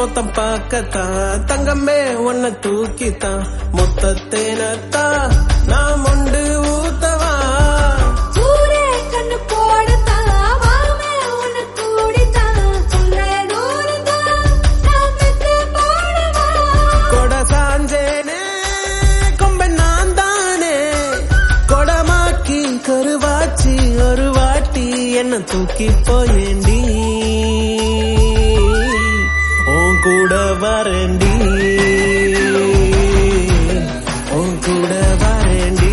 மொத்தம் பார்க்கத்தான் தங்கமே உன்னை தூக்கித்தான் மொத்த தேனத்தான் நான் மொண்டு ஊத்தவா சூரே கண்ணு போடத்தான் வாமே உன்னை கூடித்தான் சொல்ல தூரத்தான் நான் பெத்து போடவா கொட சாஞ்சேனே கொம்பன் நான் தானே கொடமாக்கி கருவாச்சி ஒரு வாட்டி என்ன தூக்கி போயேண்டி உன் கூட வரேண்டி உன் கூட வரேண்டி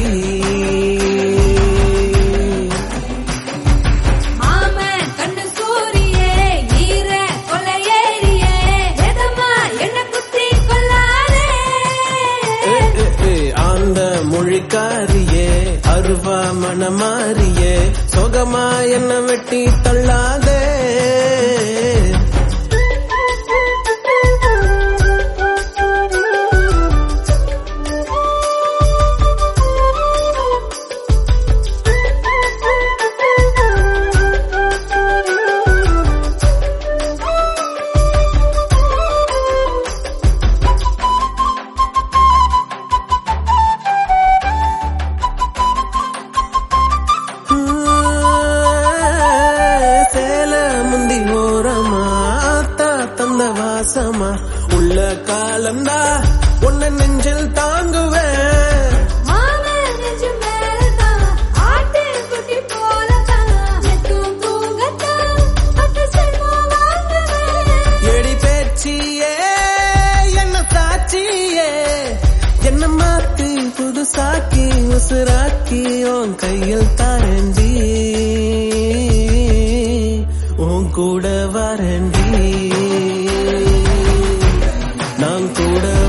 மாமன் கண்ணு சூரியே ஈர கொலையேறியே எதமா என்ன குத்தி கொள்ளாதே ஏ, ஏ, ஏ, ஆந்த மொழிக்காரியே அருவா மனமாரியே சொகமா என்ன வெட்டி தள்ளாதே சேல முந்தி ஓரமா ஆத்தா தந்த வாசமா உள்ள காலந்தா உன்னை நெஞ்சில் தாங்குவேன் மாமன் நெஞ்சு மேலதான் ஆட்டு குட்டி போலதான் எத்தும் தூங்கத்தான் பத்து செல்வம் வாங்குவேன் எடி பேச்சியே என்ன சாட்சியே என்ன மாத்தி புதுசாக்கி உசுராக்கி உன் கையில் தாரண்டி உன் கூட வரண்டி நான் கூட